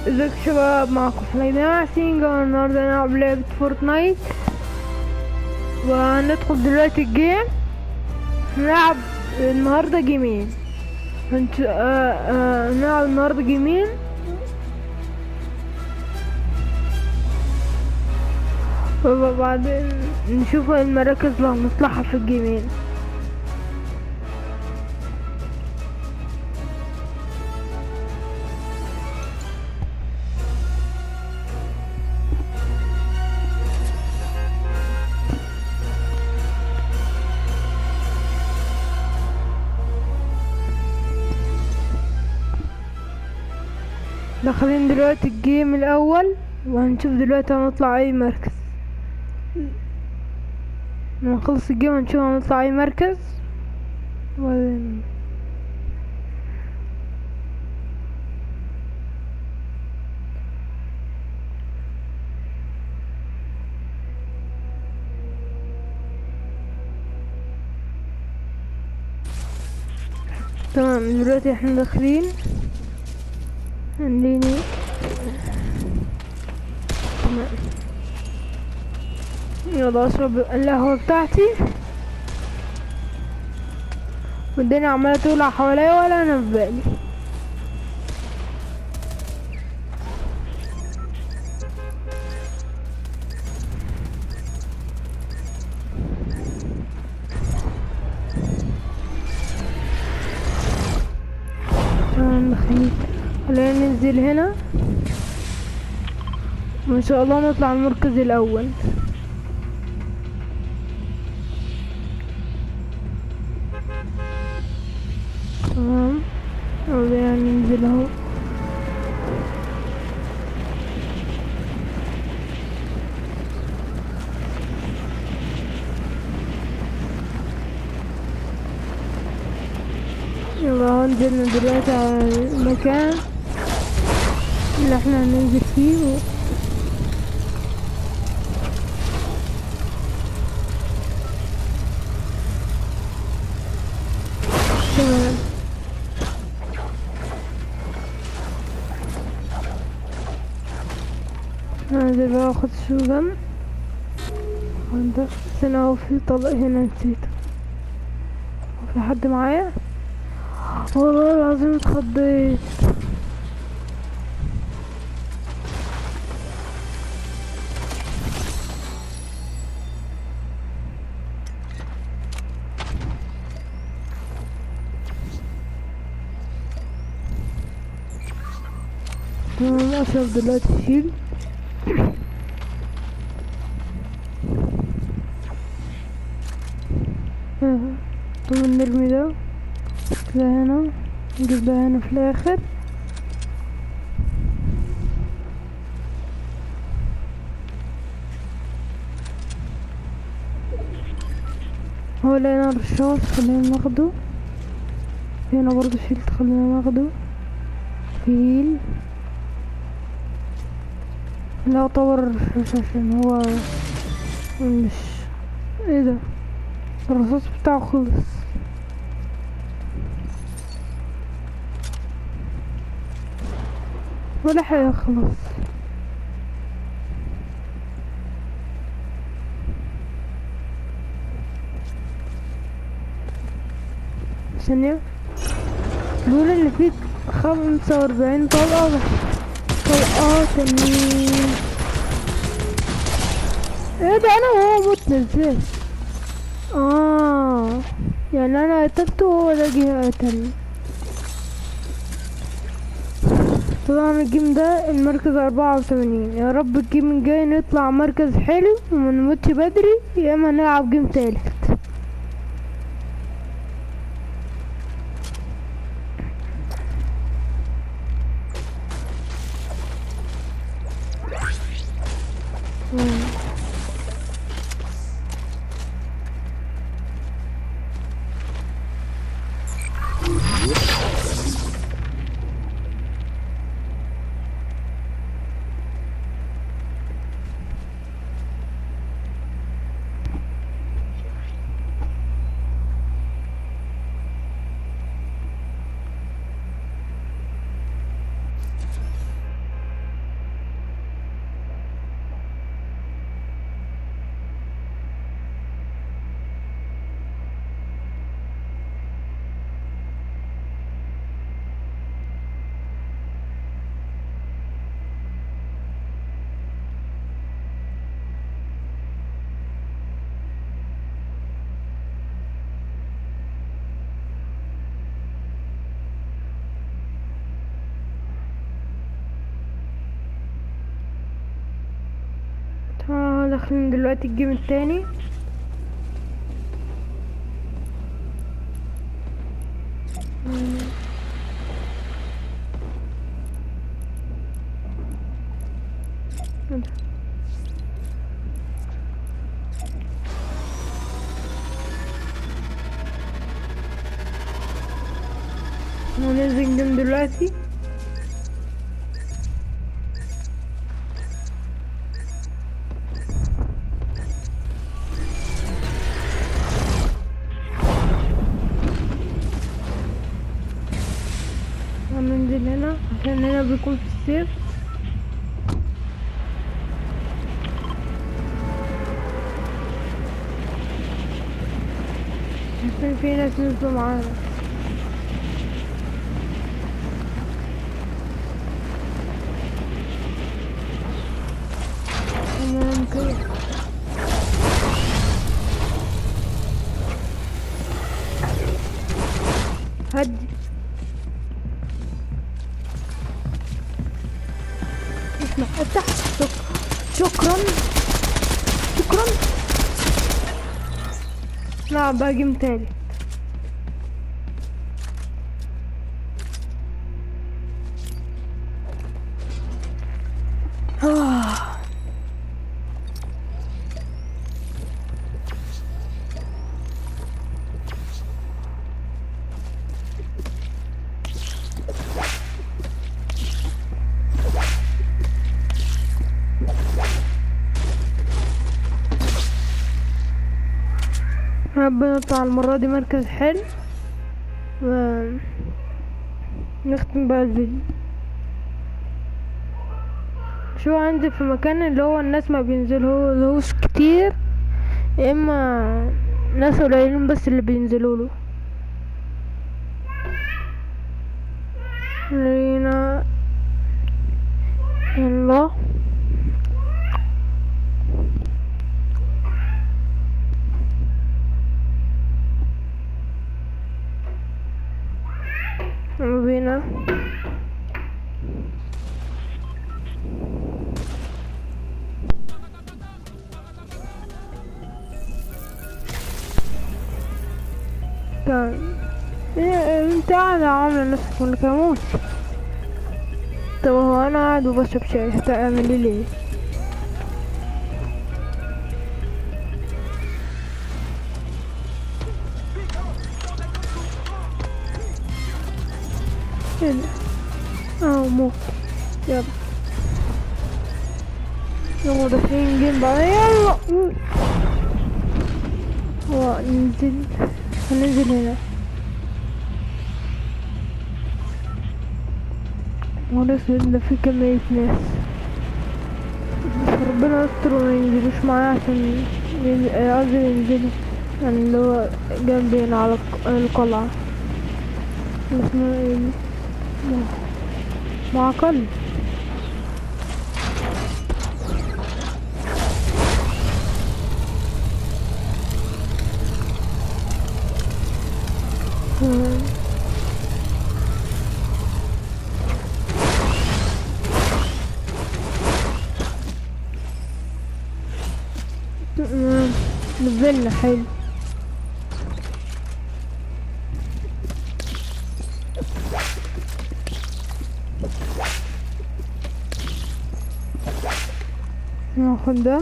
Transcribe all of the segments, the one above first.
ازيك يا شباب معكم حميد ياسين قلنا النهارده نلعب لعبة فورتنايت وهندخل دلوقتي الجيم نلعب النهارده جيمين هنت... آه آه نلعب النهارده جيمين وبعدين نشوف المراكز اللي هنطلعها في الجيمين داخلين دلوقتي الجيم الاول وهنشوف دلوقتي هنطلع اي مركز لما نخلص الجيم هنشوف هنطلع اي مركز وبعدين تمام دلوقتي احنا داخلين عنديني تمام يلا اشرب القهوة بتاعتي والدنيا عمالة تولع حواليا ولا انا في بالي تمام داخلين خلينا ننزل هنا وان شاء الله نطلع المركز الاول تمام وبعدين ننزل اهو يلا اهو نزلنا دلوقتي على المكان اللي احنا هننزل فيه و... تمام هنزل بقى اخد شوغن عندك بس انا اهو في طلق هنا نسيته في حد معايا والله العظيم اتخضيت تمام اشرب دلوقتي شيل تمام نرمي ده ده هنا نجيب ده هنا في الاخر هو لقينا رشاش خلينا ناخده هنا برضو شيلت خلينا ناخده فيل لا يعتبر رشاش عشان هو مش ايه ده الرصاص بتاعه خلص ولا حاجة خلاص ثانية بيقول ان في خمسة واربعين طلقة طلقات تانيين ايه ده انا وهو متنا ازاي اه يعني انا قتلته وهو ده جه قتلني طبعا الجيم ده المركز أربعة وثمانين يا رب الجيم الجاي نطلع مركز حلو ومنموتش بدري يا اما نلعب جيم تالت مم. داخلين دلوقتي الجيم التاني مم. إيه ده؟ هننزل جيم دلوقتي هننزل هنا عشان هنا بيكون في السيف عشان في ناس نزلوا معانا تمام كده هدي اسمع افتح شك... شكرا شكرا نلعب بقى جيم تاني آه. ربنا نطلع المرة دي مركز حلو و نختم بقى الفيديو شو عندي في مكان اللي هو الناس ما بينزلوش كتير يا اما ناس قليلين بس اللي بينزلوا له لينا يلا يلا بينا كان إيه انت قاعدة عاملة نفسك انك اموت طب هو انا قاعد وبشرب شاي هتعملي ليه ايه ده اه موت يلا يلا داخلين جيم بقى يلا هو ننزل هننزل هنا ولسه ده في كمية ناس بس ربنا يستر وما ينزلوش معايا عشان ين- آه، قصدي ينزلوا يعني اللي هو جنبي هنا على الق- القلعة اللي اسمها ايه دي مع- معقل مم. مم. نزلنا حلو ناخد ده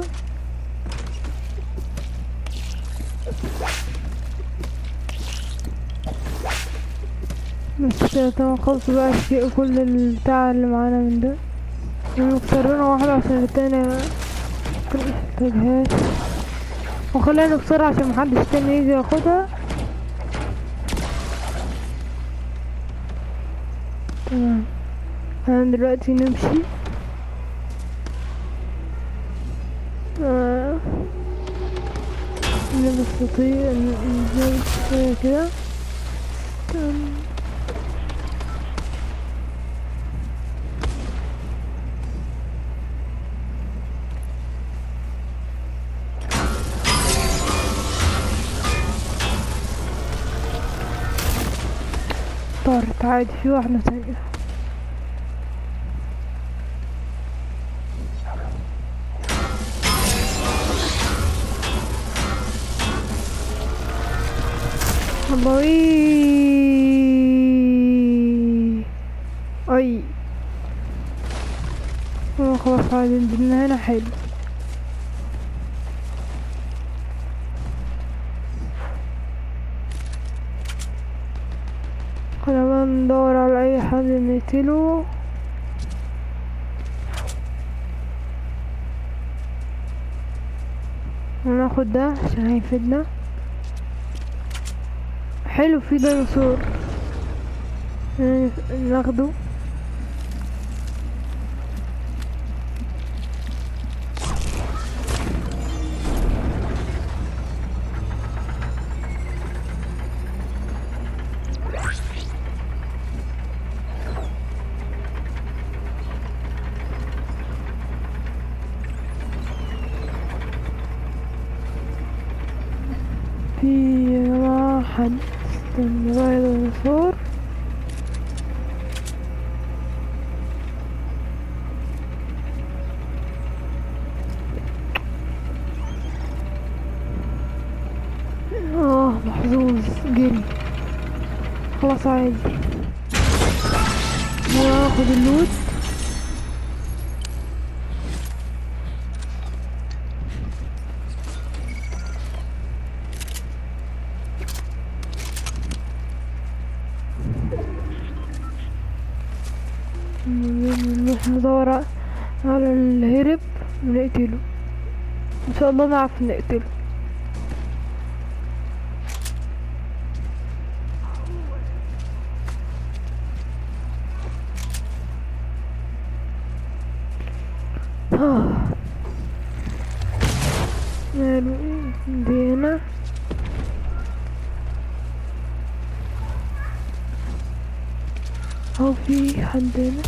بس كده تمام خلص بقى الشيء كل البتاع اللي معانا من ده نكسرنا واحدة عشان التانية مكنحتاجهاش وخلينا بسرعة عشان محدش تاني يجي ياخدها تمام هن دلوقتي نمشي آه. نستطيع ننزل شوية كده تمام. طارت عادي في واحدة تانية الله اي آه، خلاص عادي نزلنا هنا حلو خلينا ندور على اي حد نقتله وناخد ده عشان هيفيدنا حلو في ديناصور ناخده في واحد استنى بقى ديناصور اه محظوظ جري خلاص عادي هاخد اللوت نروح ندور على الهرب ونقتله ان شاء الله نعرف نقتله آه. ماله دي هنا هو في حد هنا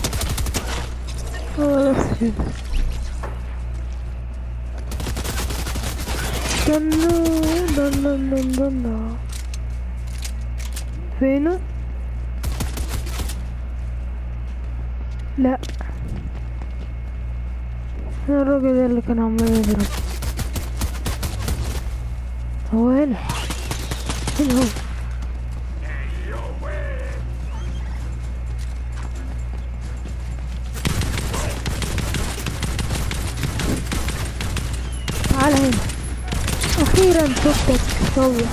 خلاص كده استنوا دن دن دن دن دن. فينه لا الراجل ده اللي كان عمال يضرب هو هنا فين هو تعال هنا اخيرا شفتك صور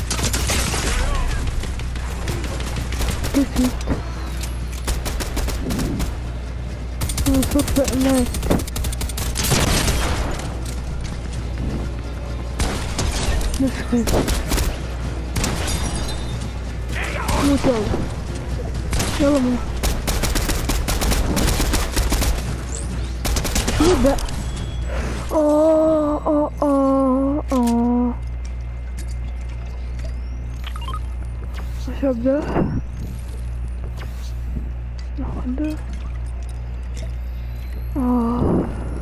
تسويت صدفة مات مسكين موت يلا يلا موت موت بقى اه اه اه اه اشرب ده ناخد ده اه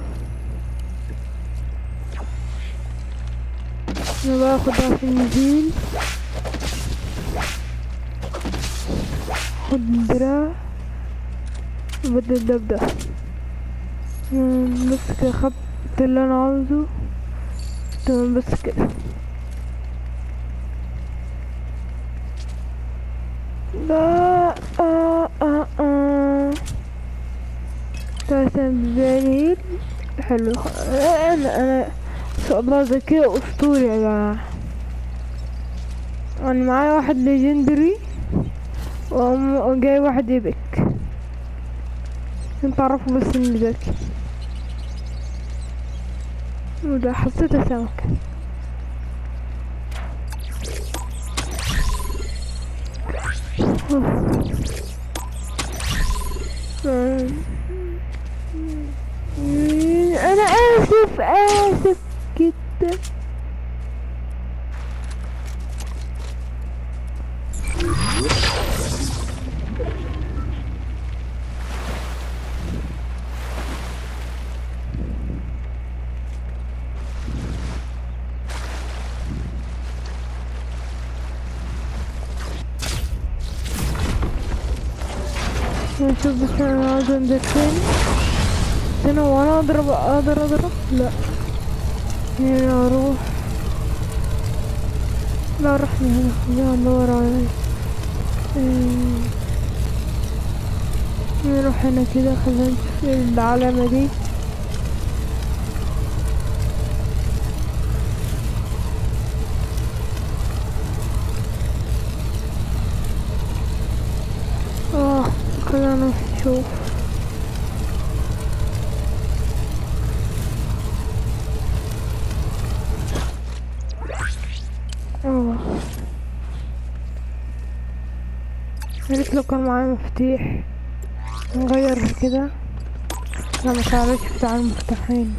انا باخد ده في النزيل خد الدراع وبدل ده بده مم، بس كده خدت اللي انا عاوزه تمام بس كده لا آه آه آه تلاتة زليل حلو انا انا ان شاء الله ذكي اسطوري يا جماعة انا معايا واحد ليجندري وجاي واحد ايبك انت تعرفوا بس اني ذكي وده حطيته سمكة انا اسف اسف جدا نشوف بس انا عاوز انزل فين هنا وانا اضرب اقدر اضرب لا هنا اروح لا رحنا هنا خلينا ندور على أمم. نروح هنا كده خلينا نشوف إيه العلامة دي اه خلينا نروح نشوف اه يا ريت لو كان معايا مفاتيح نغير كده لا ما تعرفش بتاع المفتاحين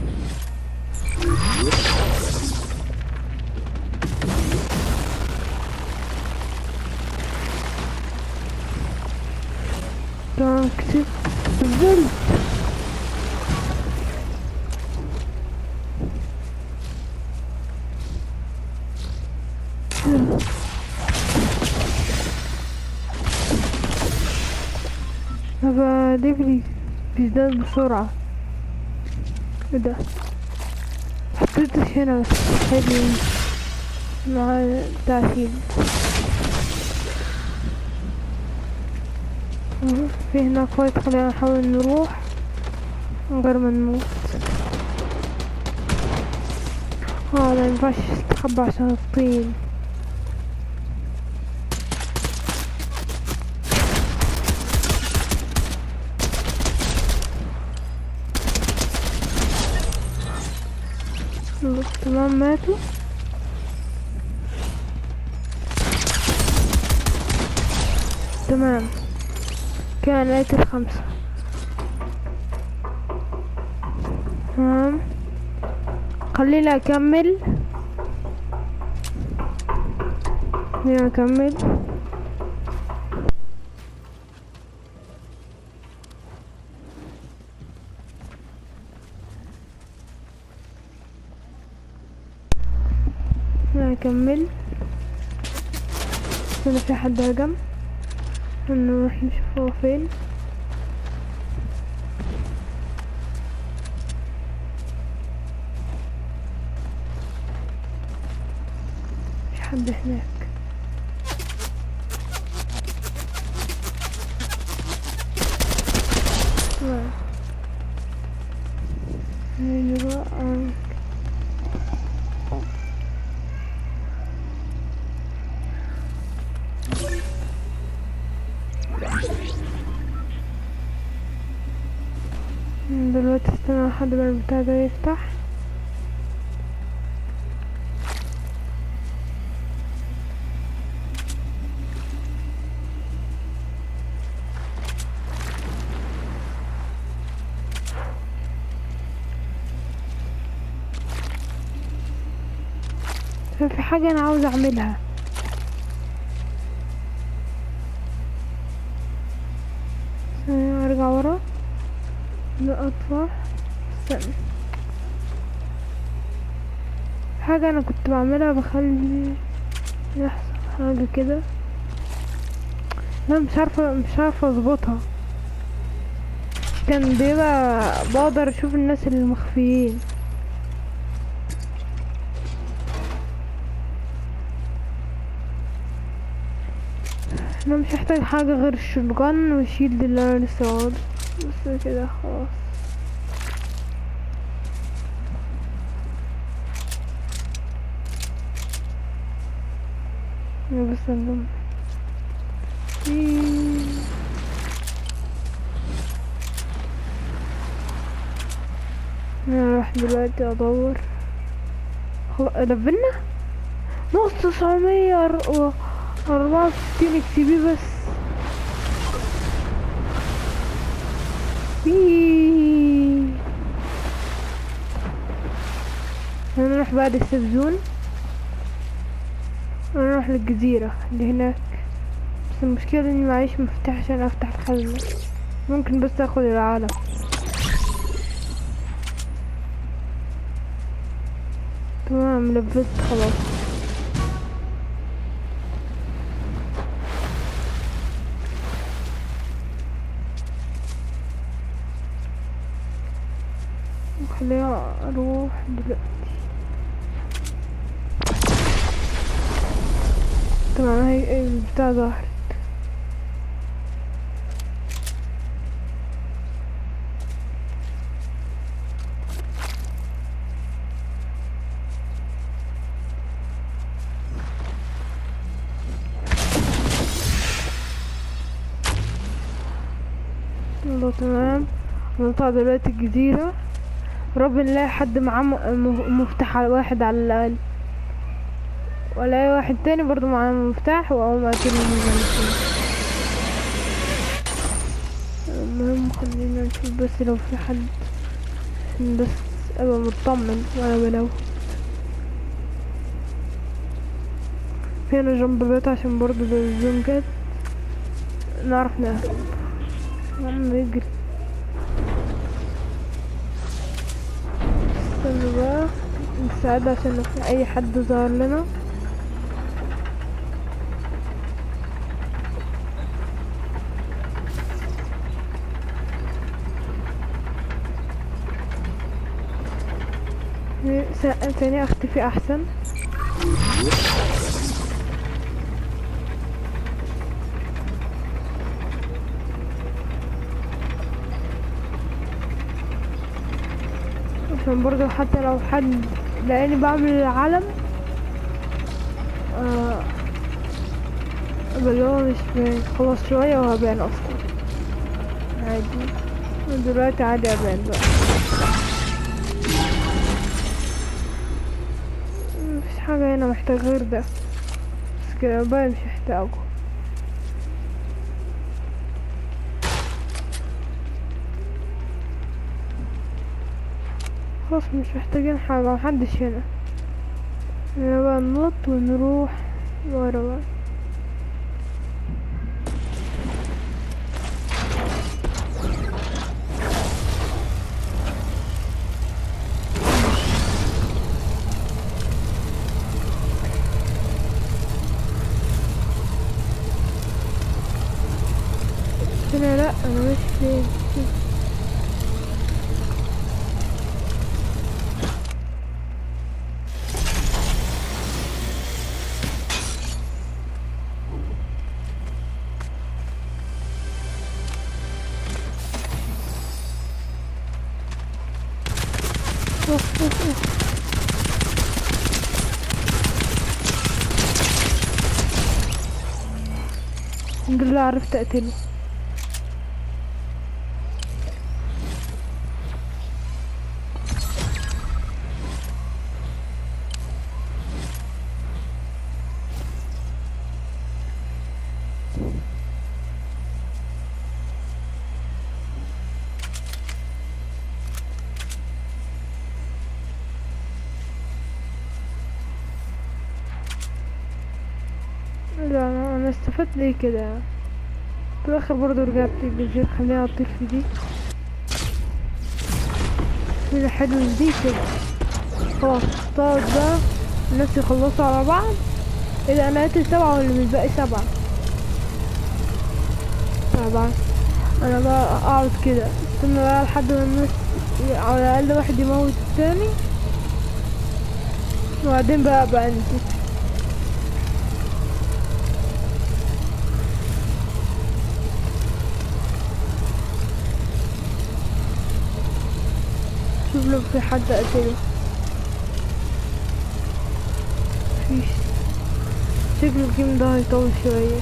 تمام كتير نزلت هبقى ليفلي بيزداد بسرعة ايه ده حطيتش هنا بس حلو مع تعشيل أهو، في هناك فايت خلينا نحاول نروح من غير ما نموت اه لا مينفعش استخبى عشان الطين خلاص، تمام ماتوا تمام كان لقيت الخمسة تمام خليني أكمل خليني أكمل خليني أكمل هنا في حد هجم نروح نشوف هو فين في حد هناك تمام. نروح آه. دلوقتي استنى لحد ما البتاع ده يفتح في حاجة أنا عاوز أعملها ثانية أرجع ورا لا أطلع استنى حاجة أنا كنت بعملها بخلي يحصل حاجة كده لا مش عارفة مش عارفة أظبطها كان بيبقى بقدر أشوف الناس اللي مخفيين انا مش محتاج حاجة غير الشotgun والشيلد اللي انا لسه واخده بس كده خلاص يا بس اللهم انا راح دلوقتي ادور خلاص لبنا نص تسعمية أربعة وستين اكس بي بس وييييي. هنروح بعد السيف زون نروح للجزيرة اللي هناك بس المشكلة اني معيش مفتاح عشان افتح الخزنة ممكن بس اخد العالم تمام لبست خلاص خليها اروح دلوقتي تمام هي بتاع ظهري يلا تمام نطلع دلوقتي الجزيرة رب نلاقي حد معاه م- م- مفتاح على واحد على الأقل ولا أي واحد تاني برضو معاه مفتاح وأقوم أقتله من المهم خلينا نشوف بس لو في حد عشان بس أبقى مطمن وأنا بلو في هنا جنب بيت عشان برضو بالزوم كده نعرف نهرب عم بيجري استنى بقى نساعد عشان لو في اي حد ظهر لنا س- ثانية اختفي احسن عشان برضو حتى لو حد لاني بعمل العلم آه اللي هو مش باين خلاص شوية وهبان اصلا عادي دلوقتي عادي ابان بقى مفيش حاجة هنا محتاج غير ده بس كده بقى مش محتاجه خلاص مش محتاجين حاجة محدش هنا هنا بقى ننط ونروح ورا بقى هنا لا انا مش فين أوف، أوف، أوف. الحمد لله عرفت اقتله لا انا أنا استفدت ليه كده في الاخر برضه رجعت الجزيرة خليني اطير في دي كده حلو دي كده خلاص طار ده الناس يخلصوا على بعض اذا انا قتل سبعة واللي مش باقي سبعة طبعا انا بقى اقعد كده استنى بقى لحد ما الناس على الاقل واحد يموت التاني وبعدين بقى بقى انت شوف لو في حد قتله مفيش شكل الجيم ده هيطول شوية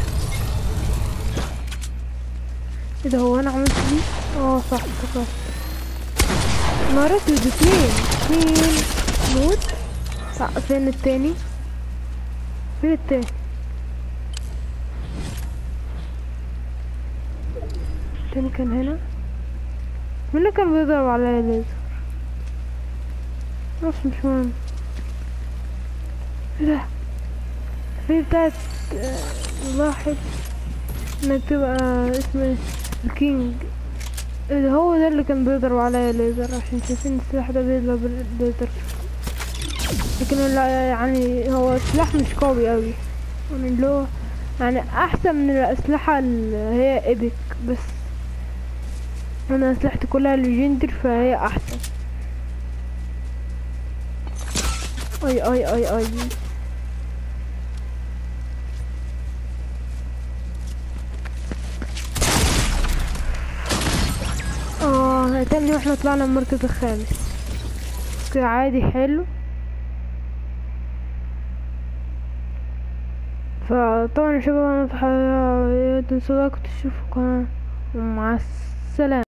ايه ده هو انا عملت دي اه صح افتكرت نهار اسود اتنين اتنين موت لا فين التاني فين التاني التاني كان هنا مين اللي كان بيضرب عليا ليزر بس مش مهم ايه ده في بتاعت آه، لاحظ انك تبقى اسمه الكينج ايه ده هو ده اللي كان بيضرب عليا ليزر عشان شايفين السلاح ده بيضرب ليزر لكن لا يعني هو سلاح مش قوي اوي يعني اللي هو يعني احسن من الاسلحة اللي هي ايبك بس انا اسلحتي كلها ليجندر فهي احسن اي اي اي اي قتلني واحنا طلعنا المركز الخامس اوكي عادي حلو فطبعا يا شباب انا في حياة تنسوا لايك وتشوفوا قناة ومع السلامة